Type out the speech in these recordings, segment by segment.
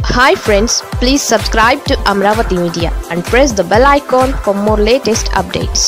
hi friends please subscribe to Amaravati media and press the bell icon for more latest updates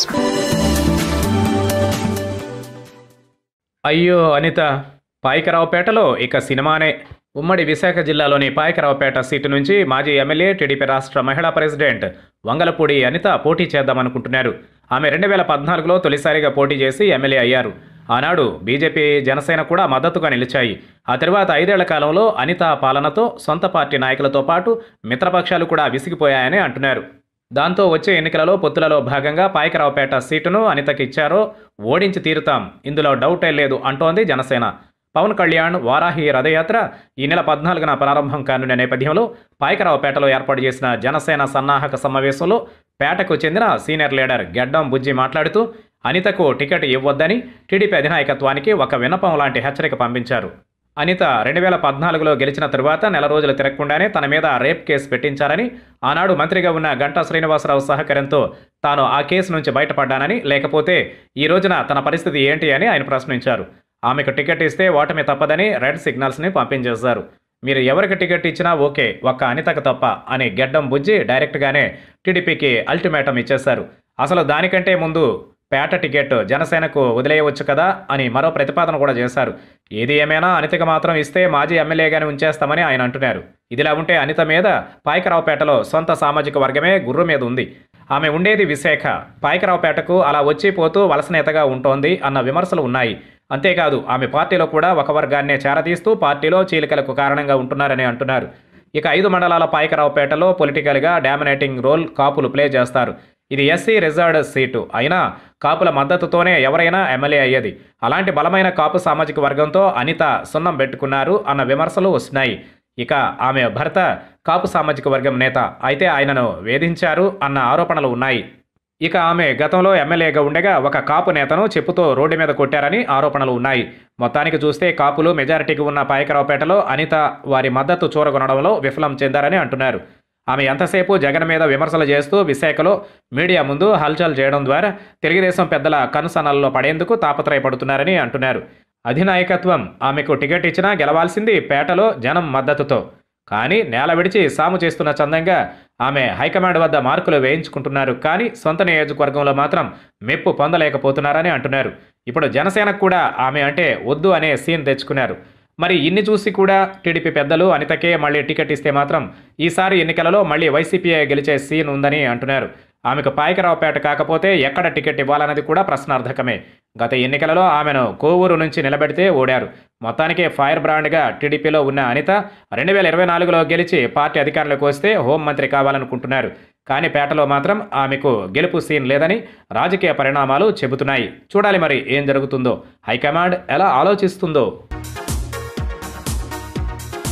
అయ్యో అనిత పాయకరావుపేటలో ఇక సినిమానే ఉమ్మడి విశాఖ జిల్లాలోని పాయకరావుపేట సీటు నుంచి మాజీ ఎమ్మెల్యే టీడీపీ రాష్ట్ర మహిళా ప్రెసిడెంట్ వంగలపూడి అనిత పోటీ చేద్దామనుకుంటున్నారు ఆమె రెండు వేల పద్నాలుగులో తొలిసారిగా పోటీ చేసి ఎమ్మెల్యే అయ్యారు ఆనాడు బీజేపీ జనసేన కూడా మద్దతుగా నిలిచాయి ఆ తర్వాత ఐదేళ్ల కాలంలో అనిత పాలనతో సొంత పార్టీ నాయకులతో పాటు మిత్రపక్షాలు కూడా విసిగిపోయాయని అంటున్నారు దాంతో వచ్చే ఎన్నికలలో పొత్తులలో భాగంగా పాయకరావుపేట సీటును అనితకి ఇచ్చారో ఓడించి తీరుతాం ఇందులో డౌటే లేదు అంటోంది జనసేన పవన్ కళ్యాణ్ వారాహి రథయాత్ర ఈ నెల పద్నాలుగున ప్రారంభం కానున్న నేపథ్యంలో పాయకరావుపేటలో ఏర్పాటు చేసిన జనసేన సన్నాహక సమావేశంలో పేటకు చెందిన సీనియర్ లీడర్ గెడ్డం బుజ్జి మాట్లాడుతూ అనితకు టికెట్ ఇవ్వొద్దని టీడీపీ అధినాయకత్వానికి ఒక విన్నపం లాంటి హెచ్చరిక పంపించారు అనిత రెండు వేల పద్నాలుగులో గెలిచిన తరువాత నెల రోజులు తిరగకుండానే తన మీద రేప్ కేసు పెట్టించారని ఆనాడు మంత్రిగా ఉన్న గంటా శ్రీనివాసరావు సహకారంతో తాను ఆ కేసు నుంచి బయటపడ్డానని లేకపోతే ఈ రోజున తన పరిస్థితి ఏంటి అని ఆయన ప్రశ్నించారు ఆమెకు టికెట్ ఇస్తే ఓటమి తప్పదని రెడ్ సిగ్నల్స్ని పంపించేశారు మీరు ఎవరికి టికెట్ ఇచ్చినా ఓకే ఒక్క అనితకు తప్ప అని గెడ్డం బుజ్జి డైరెక్ట్గానే టీడీపీకి అల్టిమేటం ఇచ్చేశారు అసలు దానికంటే ముందు పేట టికెట్ జనసేనకు వదిలేయవచ్చు కదా అని మరో ప్రతిపాదన కూడా చేశారు ఏది ఏమైనా అనితకు మాత్రం ఇస్తే మాజీ ఎమ్మెల్యేగానే ఉంచేస్తామని ఆయన అంటున్నారు ఇదిలా ఉంటే అనిత మీద పాయకరావుపేటలో సొంత సామాజిక వర్గమే గుర్రు మీద ఉంది ఆమె ఉండేది విశాఖ పాయకరావుపేటకు అలా వచ్చి పోతూ వలస నేతగా ఉంటోంది అన్న విమర్శలు ఉన్నాయి అంతేకాదు ఆమె పార్టీలో కూడా ఒక వర్గాన్నే చేరదీస్తూ పార్టీలో చీలికలకు కారణంగా ఉంటున్నారని అంటున్నారు ఇక ఐదు మండలాల పాయకరావుపేటలో పొలిటికల్గా డామినేటింగ్ రోల్ కాపులు ప్లే చేస్తారు ఇది ఎస్సీ రిజర్వ్డ్ సీటు అయినా కాపుల మద్దతుతోనే ఎవరైనా ఎమ్మెల్యే అయ్యేది అలాంటి బలమైన కాపు సామాజిక వర్గంతో అనిత సున్నం పెట్టుకున్నారు అన్న విమర్శలు వస్తున్నాయి ఇక ఆమె భర్త కాపు సామాజిక వర్గం నేత అయితే ఆయనను వేధించారు అన్న ఆరోపణలు ఉన్నాయి ఇక ఆమె గతంలో ఎమ్మెల్యేగా ఉండగా ఒక కాపు నేతను చెప్పుతో రోడ్డు మీద కొట్టారని ఆరోపణలు ఉన్నాయి మొత్తానికి చూస్తే కాపులు మెజారిటీకి ఉన్న పాయకరావుపేటలో అనిత వారి మద్దతు చూరగొనడంలో విఫలం చెందారని అంటున్నారు ఆమె ఎంతసేపు జగన్ మీద విమర్శలు చేస్తూ విశాఖలో మీడియా ముందు హల్చల్ చేయడం ద్వారా తెలుగుదేశం పెద్దల కనుసనల్లో పడేందుకు తాపత్రయపడుతున్నారని అంటున్నారు అధినాయకత్వం ఆమెకు టికెట్ ఇచ్చినా గెలవాల్సింది పేటలో జనం మద్దతుతో కానీ నేల విడిచి సాము చేస్తున్న చందంగా ఆమె హైకమాండ్ వద్ద మార్కులు వేయించుకుంటున్నారు కానీ సొంత నియోజకవర్గంలో మాత్రం మెప్పు పొందలేకపోతున్నారని అంటున్నారు ఇప్పుడు జనసేనకు కూడా ఆమె అంటే వద్దు అనే సీన్ తెచ్చుకున్నారు మరి ఇన్ని చూసి కూడా టీడీపీ పెద్దలు అనితకే మళ్ళీ టికెట్ ఇస్తే మాత్రం ఈసారి ఎన్నికలలో మళ్ళీ వైసీపీ గెలిచే సీన్ ఉందని అంటున్నారు ఆమెకు పాయకరావుపేట కాకపోతే ఎక్కడ టికెట్ ఇవ్వాలన్నది కూడా ప్రశ్నార్థకమే గత ఎన్నికలలో ఆమెను కోవూరు నుంచి నిలబెడితే ఓడారు మొత్తానికి ఫైర్ బ్రాండ్గా టీడీపీలో ఉన్న అనిత రెండు వేల ఇరవై నాలుగులో గెలిచి పార్టీ అధికారంలోకి వస్తే హోంమంత్రి కావాలనుకుంటున్నారు కానీ పేటలో మాత్రం ఆమెకు గెలుపు సీన్ లేదని రాజకీయ పరిణామాలు చెబుతున్నాయి చూడాలి మరి ఏం జరుగుతుందో హైకమాండ్ ఎలా ఆలోచిస్తుందో